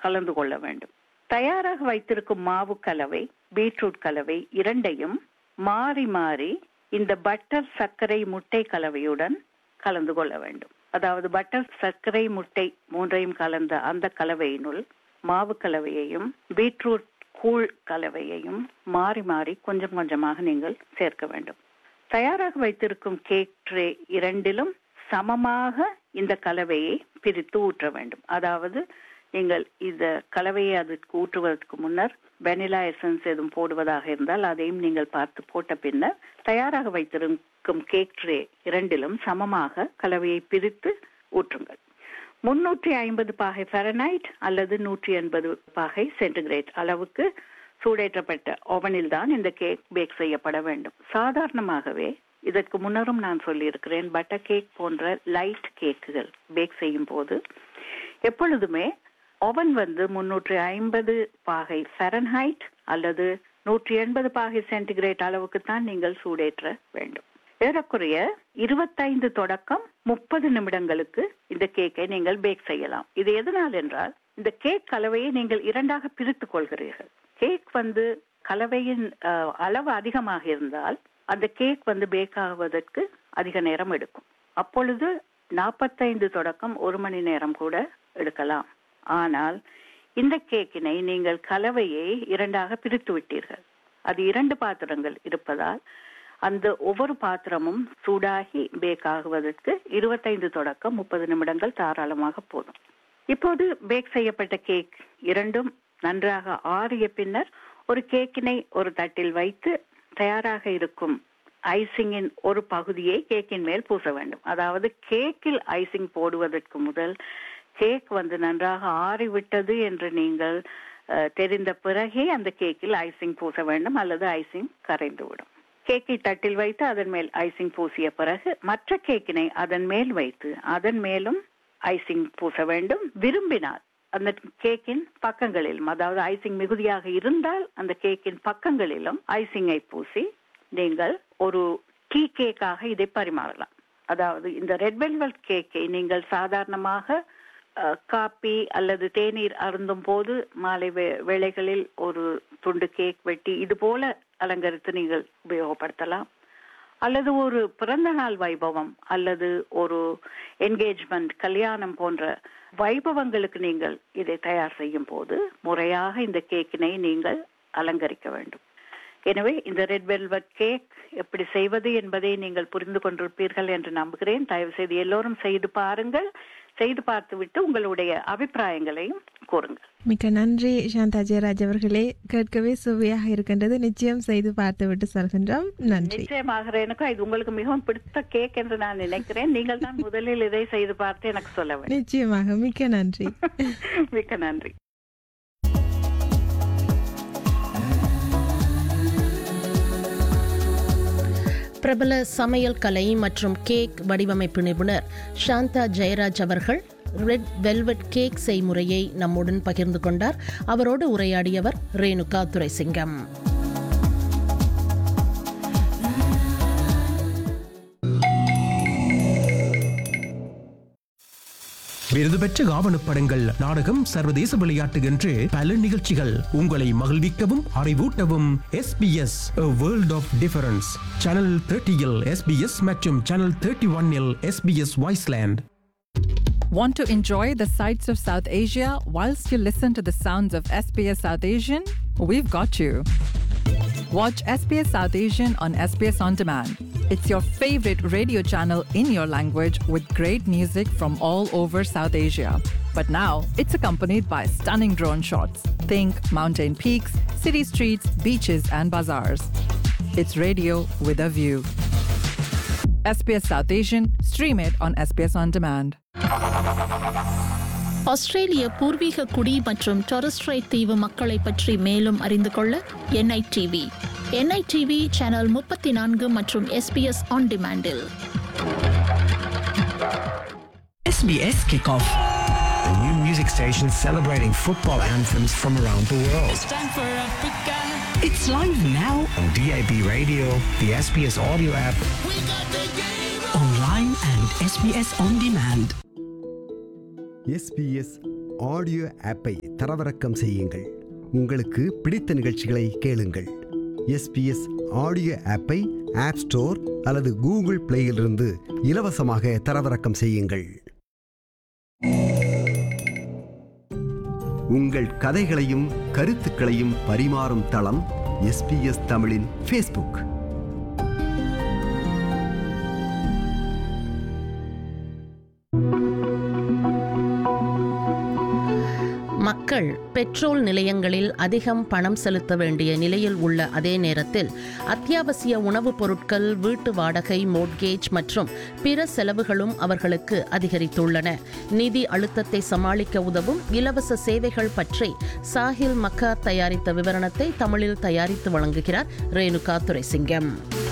கலந்து கொள்ள வேண்டும் தயாராக வைத்திருக்கும் மாவு கலவை பீட்ரூட் கலவை இரண்டையும் மாறி மாறி இந்த பட்டர் சர்க்கரை முட்டை கலவையுடன் கலந்து கொள்ள வேண்டும் அதாவது பட்டர் சர்க்கரை முட்டை மூன்றையும் கலந்த அந்த கலவையினுள் மாவு கலவையையும் பீட்ரூட் கூழ் கலவையையும் மாறி மாறி கொஞ்சம் கொஞ்சமாக நீங்கள் சேர்க்க வேண்டும் தயாராக வைத்திருக்கும் கேக் ட்ரே இரண்டிலும் சமமாக இந்த கலவையை பிரித்து ஊற்ற வேண்டும் அதாவது நீங்கள் இந்த கலவையை அதற்கு ஊற்றுவதற்கு முன்னர் வெனிலா எசன்ஸ் எதுவும் போடுவதாக இருந்தால் அதையும் நீங்கள் பார்த்து போட்ட பின்னர் தயாராக வைத்திருக்கும் கேக் ட்ரே இரண்டிலும் சமமாக கலவையை பிரித்து ஊற்றுங்கள் முன்னூற்றி ஐம்பது பாகை ஃபெரனைட் அல்லது நூற்றி எண்பது பாகை சென்டிகிரேட் அளவுக்கு சூடேற்றப்பட்ட ஓவனில் தான் இந்த கேக் பேக் செய்யப்பட வேண்டும் சாதாரணமாகவே இதற்கு முன்னரும் நான் சொல்லியிருக்கிறேன் பட்டர் கேக் போன்ற லைட் கேக்குகள் பேக் செய்யும் போது எப்பொழுதுமே ஓவன் வந்து முன்னூற்றி ஐம்பது பாகை ஃபெரன்ஹைட் அல்லது நூற்றி எண்பது பாகை சென்டிகிரேட் அளவுக்கு தான் நீங்கள் சூடேற்ற வேண்டும் ஏறக்குறைய இருபத்தைந்து தொடக்கம் முப்பது நிமிடங்களுக்கு இந்த கேக்கை நீங்கள் பேக் செய்யலாம் இது எதனால் என்றால் இந்த கேக் கலவையை நீங்கள் இரண்டாக பிரித்துக் கொள்கிறீர்கள் கேக் வந்து கலவையின் அஹ், அளவு அதிகமாக இருந்தால் அந்த கேக் வந்து பேக் ஆகுவதற்கு அதிக நேரம் எடுக்கும் அப்பொழுது நாற்பத்தைந்து தொடக்கம் ஒரு மணி நேரம் கூட எடுக்கலாம் ஆனால் இந்த கேக்கினை நீங்கள் கலவையை இரண்டாக பிரித்து விட்டீர்கள் அது இரண்டு பாத்திரங்கள் இருப்பதால் அந்த ஒவ்வொரு பாத்திரமும் சூடாகி பேக் ஆகுவதற்கு இருபத்தைந்து தொடக்கம் முப்பது நிமிடங்கள் தாராளமாக போதும் இப்போது பேக் செய்யப்பட்ட கேக் இரண்டும் நன்றாக ஆறிய பின்னர் ஒரு கேக்கினை ஒரு தட்டில் வைத்து தயாராக இருக்கும் ஐசிங்கின் ஒரு பகுதியை கேக்கின் மேல் பூச வேண்டும் அதாவது கேக்கில் ஐசிங் போடுவதற்கு முதல் கேக் வந்து நன்றாக ஆறிவிட்டது என்று நீங்கள் அஹ், தெரிந்த பிறகே அந்த கேக்கில் ஐசிங் பூச வேண்டும் அல்லது ஐசிங் கரைந்துவிடும் கேக்கை தட்டில் வைத்து அதன் மேல் ஐசிங் பூசிய பிறகு மற்ற கேக்கினை அதன் மேல் வைத்து அதன் மேலும் ஐசிங் பூச வேண்டும் விரும்பினால் அந்த கேக்கின் பக்கங்களிலும் அதாவது ஐசிங் மிகுதியாக இருந்தால் அந்த கேக்கின் பக்கங்களிலும் ஐசிங்கை பூசி நீங்கள் ஒரு டீ கேக்காக இதை பரிமாறலாம் அதாவது இந்த ரெட் வெல்வெட் கேக்கை நீங்கள் சாதாரணமாக அஹ், காப்பி அல்லது தேநீர் அருந்தும் போது மாலை வே- வேளைகளில் ஒரு துண்டு கேக் வெட்டி இது போல அலங்கரித்து நீங்கள் உபயோகப்படுத்தலாம் அல்லது ஒரு பிறந்த நாள் வைபவம் அல்லது ஒரு என்கேஜ்மெண்ட் கல்யாணம் போன்ற வைபவங்களுக்கு நீங்கள் இதை தயார் செய்யும் போது முறையாக இந்த கேக்கினை நீங்கள் அலங்கரிக்க வேண்டும் எனவே இந்த ரெட் வெல்வெட் கேக் எப்படி செய்வது என்பதை நீங்கள் புரிந்து கொண்டிருப்பீர்கள் என்று நம்புகிறேன் தயவு செய்து எல்லோரும் செய்து பாருங்கள் செய்து பார்த்துவிட்டு உங்களுடைய அபிப்பிராயங்களையும் கூறுங்கள் மிக்க நன்றி சாந்தா ஜெயராஜ் அவர்களே கேட்கவே சுவையாக இருக்கின்றது நிச்சயம் செய்து பார்த்துவிட்டு சொல்கின்றோம் நன்றி நிச்சயமாக எனக்கும் இது உங்களுக்கு மிகவும் பிடித்த கேக் என்று நான் நினைக்கிறேன் நீங்கள் தான் முதலில் இதை செய்து பார்த்து எனக்கு சொல்ல வேண்டும் நிச்சயமாக மிக்க நன்றி மிக்க நன்றி பிரபல சமையல் கலை மற்றும் கேக் வடிவமைப்பு நிபுணர் சாந்தா ஜெயராஜ் அவர்கள் ரெட் வெல்வெட் கேக் செய்முறையை நம்முடன் பகிர்ந்து கொண்டார் அவரோடு உரையாடியவர் ரேணுகா துரைசிங்கம் விருது பெற்ற ஆவணப் படங்கள் நாடகம் சர்வதேச விளையாட்டு என்று பல நிகழ்ச்சிகள் உங்களை மகிழ்விக்கவும் அறிவூட்டவும் SBS A World of Difference channel தேர்ட்டியில் SBS மற்றும் சேனல் தேர்ட்டி ஒன்னில் SBS Wiseland Want to enjoy the sights of South Asia whilst you listen to the sounds of SBS South Asian? We've got you. Watch SBS South Asian on SBS On Demand. It's your favorite radio channel in your language with great music from all over South Asia. But now it's accompanied by stunning drone shots. Think mountain peaks, city streets, beaches, and bazaars. It's radio with a view. SBS South Asian, stream it on SBS On Demand. ஆஸ்திரேலிய பூர்வீக குடி மற்றும் Torres Strait தீவு மக்களை பற்றி மேலும் அறிந்து கொள்ள என்ஐடிவி என்ஐடிவி சேனல் முப்பத்தி நான்கு மற்றும் எஸ்பிஎஸ் ஆன் டிமாண்டில் SBS Kickoff. A new music station celebrating football anthems from around the world. Time for Africa. It's live now On DAB radio, the SBS audio app, online and SBS On Demand. SBS audio ஆப்பை தரவிறக்கம் செய்யுங்கள் உங்களுக்கு பிடித்த நிகழ்ச்சிகளை கேளுங்கள் SBS audio ஆப்பை app store அல்லது Google பிளேயிலிருந்து இலவசமாக தரவிறக்கம் செய்யுங்கள் உங்கள் கதைகளையும் கருத்துக்களையும் பரிமாறும் தளம் எஸ்பிஎஸ் தமிழின் ஃபேஸ்புக் மக்கள் பெட்ரோல் நிலையங்களில் அதிகம் பணம் செலுத்த வேண்டிய நிலையில் உள்ள அதே நேரத்தில் அத்தியாவசிய உணவுப் பொருட்கள் வீட்டு வாடகை மோட்கேஜ் மற்றும் பிற செலவுகளும் அவர்களுக்கு அதிகரித்துள்ளன நிதி அழுத்தத்தை சமாளிக்க உதவும் இலவச சேவைகள் பற்றி சாஹில் மக்கார் தயாரித்த விவரணத்தை தமிழில் தயாரித்து வழங்குகிறார் ரேணுகா துரைசிங்கம்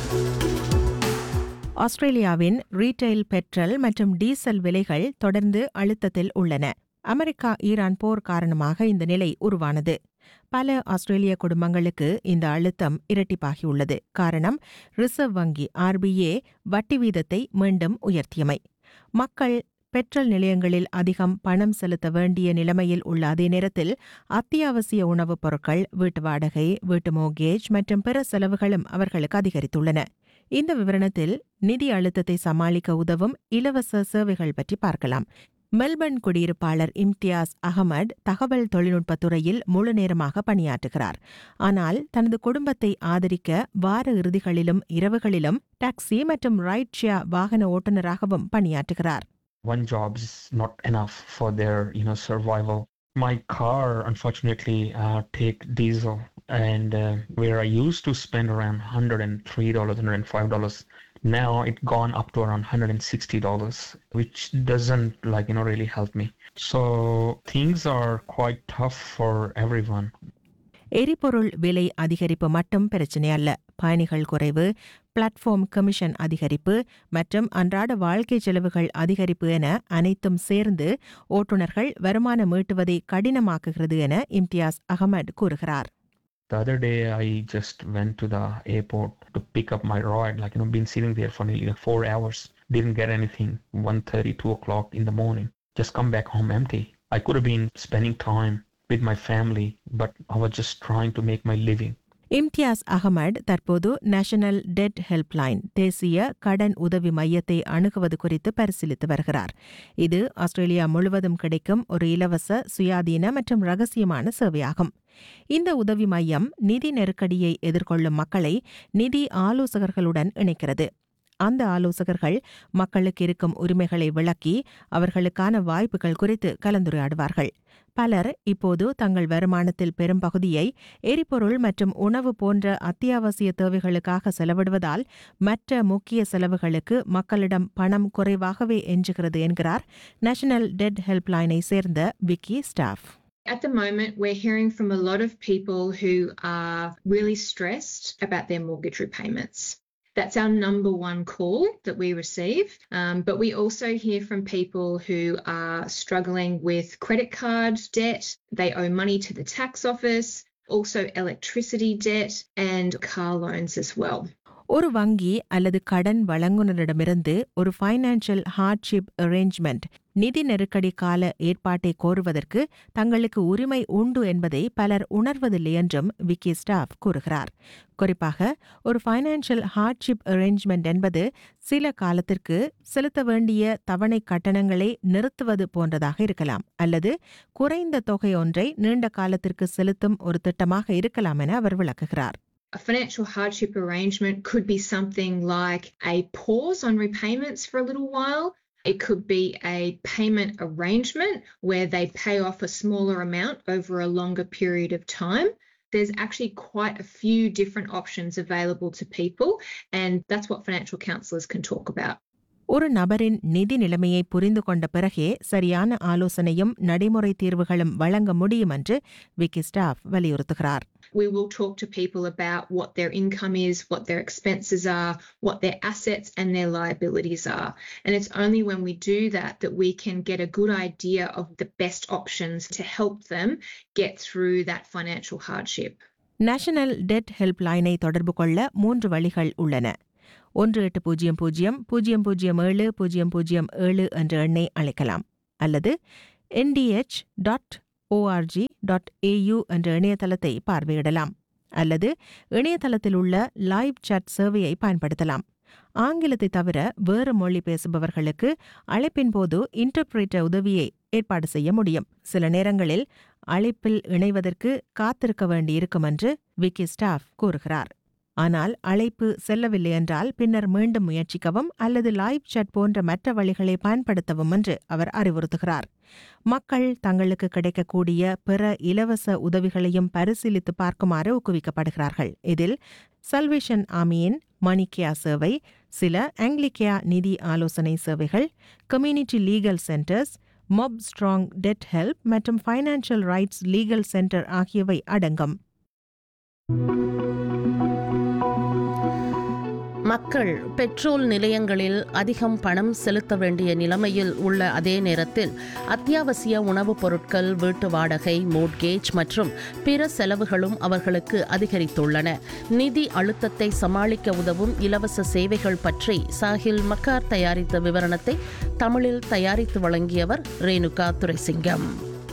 ஆஸ்திரேலியாவின் ரீட்டைல் பெட்ரோல் மற்றும் டீசல் விலைகள் தொடர்ந்து அழுத்தத்தில் உள்ளன அமெரிக்கா ஈரான் போர் காரணமாக இந்த நிலை உருவானது பல ஆஸ்திரேலிய குடும்பங்களுக்கு இந்த அழுத்தம் இரட்டிப்பாகியுள்ளது காரணம் ரிசர்வ் வங்கி ஆர்பிஏ வட்டி வீதத்தை மீண்டும் உயர்த்தியமை மக்கள் பெட்ரோல் நிலையங்களில் அதிகம் பணம் செலுத்த வேண்டிய நிலைமையில் உள்ள அதே நேரத்தில் அத்தியாவசிய உணவுப் பொருட்கள் வீட்டு வாடகை வீட்டு மோகேஜ் மற்றும் பிற செலவுகளும் அவர்களுக்கு அதிகரித்துள்ளன இந்த விவரணத்தில் நிதி அழுத்தத்தை சமாளிக்க உதவும் இலவச சேவைகள் பற்றி பார்க்கலாம் மெல்பர்ன் குடியிருப்பாளர் இம்தியாஸ் அகமட் தகவல் தொழில்நுட்பத் துறையில் முழு நேரமாக பணியாற்றுகிறார் ஆனால் தனது குடும்பத்தை ஆதரிக்க வார இறுதிகளிலும் இரவுகளிலும் டாக்ஸி மற்றும் ரைட் ஷேர் வாகன ஓட்டுநராகவும் பணியாற்றுகிறார் one job is not enough for their you know survival my car unfortunately uh, take diesel and uh, where i used to spend around 103 dollars 105 dollars now it gone up to around 160 dollars which doesn't like you know really help me so things are quite tough for everyone எரிபொருள் விலை அதிகரிப்பு மட்டும் பிரச்சினை அல்ல பயணிகள் குறைவு platform commission அதிகரிப்பு மற்றும் அன்றாட வாழ்க்கை செலவுகள் அதிகரிப்பு என அனைத்தும் சேர்ந்து ஓட்டுநர்கள் வருமானம் ஈட்டுவதை கடினமாக்குகிறது என இம்தியாஸ் அகமட் கூறுகிறார் The other day, I just went to the airport to pick up my ride. Like you know, been sitting there for nearly like four hours. Didn't get anything. 1.30, 2 o'clock in the morning. Just come back home empty. I could have been spending time with my family, but I was just trying to make my living. Imtiaz Ahmed தற்போது national debt helpline தேசிய கடன் உதவி மையத்தை அணுகுவது குறித்து பரிசீலித்து வருகிறார் இது ஆஸ்திரேலியா முழுவதும் கிடைக்கும் ஒரு இலவச சுயாதீன மற்றும் ரகசியமான சேவையாகும் இந்த உதவி மையம் நிதி நெருக்கடியை எதிர்கொள்ளும் மக்களை நிதி ஆலோசகர்களுடன் இணைக்கிறது அந்த ஆலோசகர்கள் மக்களுக்கு இருக்கும் உரிமைகளை விளக்கி அவர்களுக்கான வாய்ப்புகள் குறித்து கலந்துரையாடுவார்கள் பலர் இப்போது தங்கள் வருமானத்தில் பெரும் பகுதியை எரிபொருள் மற்றும் உணவு போன்ற அத்தியாவசிய தேவைகளுக்காக செலவிடுவதால் மற்ற முக்கிய செலவுகளுக்கு மக்களிடம் பணம் குறைவாகவே எஞ்சுகிறது என்கிறார் நேஷனல் டெட் ஹெல்ப்லைனை சேர்ந்த Vicky Staff At the moment, we're hearing from a lot of people who are really stressed about their mortgage repayments. That's our number one call that we receive. Um, but we also hear from people who are struggling with credit card debt, they owe money to the tax office, also electricity debt, and car loans as well. ஒரு வங்கி அல்லது கடன் வழங்குனரிடமிருந்து ஒரு financial hardship arrangement நிதி நெருக்கடி கால ஏற்பாட்டை கோருவதற்கு தங்களுக்கு உரிமை உண்டு என்பதை பலர் உணர்வதில்லை என்றும் விக்கி ஸ்டாஃப் கூறுகிறார் குறிப்பாக ஒரு ஃபைனான்சியல் ஹார்ட்ஷிப் அரேஞ்ச்மெண்ட் என்பது சில காலத்திற்கு செலுத்த வேண்டிய தவணை கட்டணங்களை நிறுத்துவது போன்றதாக இருக்கலாம் அல்லது குறைந்த தொகை ஒன்றை நீண்ட காலத்திற்கு செலுத்தும் ஒரு திட்டமாக இருக்கலாம் என அவர் விளக்குகிறார் A financial hardship arrangement could be something like a pause on repayments for a little while. It could be a payment arrangement where they pay off a smaller amount over a longer period of time. There's actually quite a few different options available to people, and that's what financial counsellors can talk about. ஒரு நபரின் நிதி நிலைமையை புரிந்து கொண்ட பிறகே சரியான ஆலோசனையும் நடைமுறை தீர்வுகளும் வழங்க முடியும் என்று விக்கி ஸ்டாஃப் வலியுறுத்துகிறார் We will talk to people about what their income is, what their expenses are, what their assets and their liabilities are. And it's only when we do that that we can get a good idea of the best options to help them get through that financial hardship. National debt help லைனை தொடர்பு கொள்ள மூன்று வழிகள் உள்ளன ஒன்று எட்டு பூஜ்ஜியம் பூஜ்ஜியம் பூஜ்ஜியம் பூஜ்ஜியம் ஏழு பூஜ்ஜியம் பூஜ்ஜியம் ஏழு என்ற எண்ணை அழைக்கலாம் அல்லது NDH dot ORG dot AU என்ற இணையதளத்தை பார்வையிடலாம் அல்லது இணையதளத்தில் உள்ள லைவ் சாட் சேவையை பயன்படுத்தலாம் ஆங்கிலத்தை தவிர வேறு மொழி பேசுபவர்களுக்கு அழைப்பின் போது இன்டர்பிரேட்டர் உதவியை ஏற்பாடு செய்ய முடியும் சில நேரங்களில் அழைப்பில் இணைவதற்கு காத்திருக்க வேண்டியிருக்கும் என்று விக்கி ஸ்டாஃப் கூறுகிறார் ஆனால் அழைப்பு செல்லவில்லை என்றால் பின்னர் மீண்டும் முயற்சிக்கவும் அல்லது லைவ் சாட் போன்ற மற்ற வழிகளை பயன்படுத்தவும் என்று அவர் அறிவுறுத்துகிறார் மக்கள் தங்களுக்கு கிடைக்கக்கூடிய பிற இலவச உதவிகளையும் பரிசீலித்து பார்க்குமாறு ஊக்குவிக்கப்படுகிறார்கள் இதில் சல்வேஷன் ஆமியின் மணிக்கியா சேவை சில ஆங்கிலிக்கியா நிதி ஆலோசனை சேவைகள் community legal centres mob strong debt help மற்றும் ஃபைனான்சியல் ரைட்ஸ் லீகல் சென்டர் ஆகியவை அடங்கும் மக்கள் பெட்ரோல் நிலையங்களில் அதிகம் பணம் செலுத்த வேண்டிய நிலைமையில் உள்ள அதே நேரத்தில் அத்தியாவசிய உணவுப் பொருட்கள் வீட்டு வாடகை மோட்கேஜ் மற்றும் பிற செலவுகளும் அவர்களுக்கு அதிகரித்துள்ளன நிதி அழுத்தத்தை சமாளிக்க உதவும் இலவச சேவைகள் பற்றி சாஹில் மக்கார் தயாரித்த விவரணத்தை தமிழில் தயாரித்து வழங்கியவர் ரேணுகா துரைசிங்கம்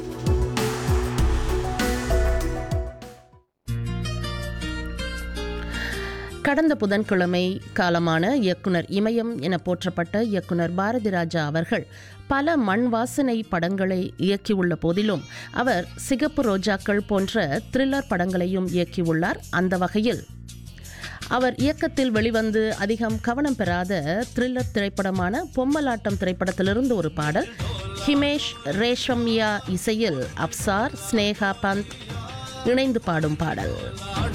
கடந்த புதன்கிழமை காலமான இயக்குனர் இமயம் என போற்றப்பட்ட இயக்குனர் பாரதி ராஜா அவர்கள் பல மண் வாசனை படங்களை இயக்கியுள்ள போதிலும் அவர் சிகப்பு ரோஜாக்கள் போன்ற த்ரில்லர் படங்களையும் இயக்கியுள்ளார் அந்த வகையில் அவர் இயக்கத்தில் வெளிவந்து அதிகம் கவனம் பெறாத த்ரில்லர் திரைப்படமான பொம்மலாட்டம் திரைப்படத்திலிருந்து ஒரு பாடல் ஹிமேஷ் ரேஷம்யா இசையில் அப்சார் ஸ்னேகா பந்த் இணைந்து பாடும் பாடல்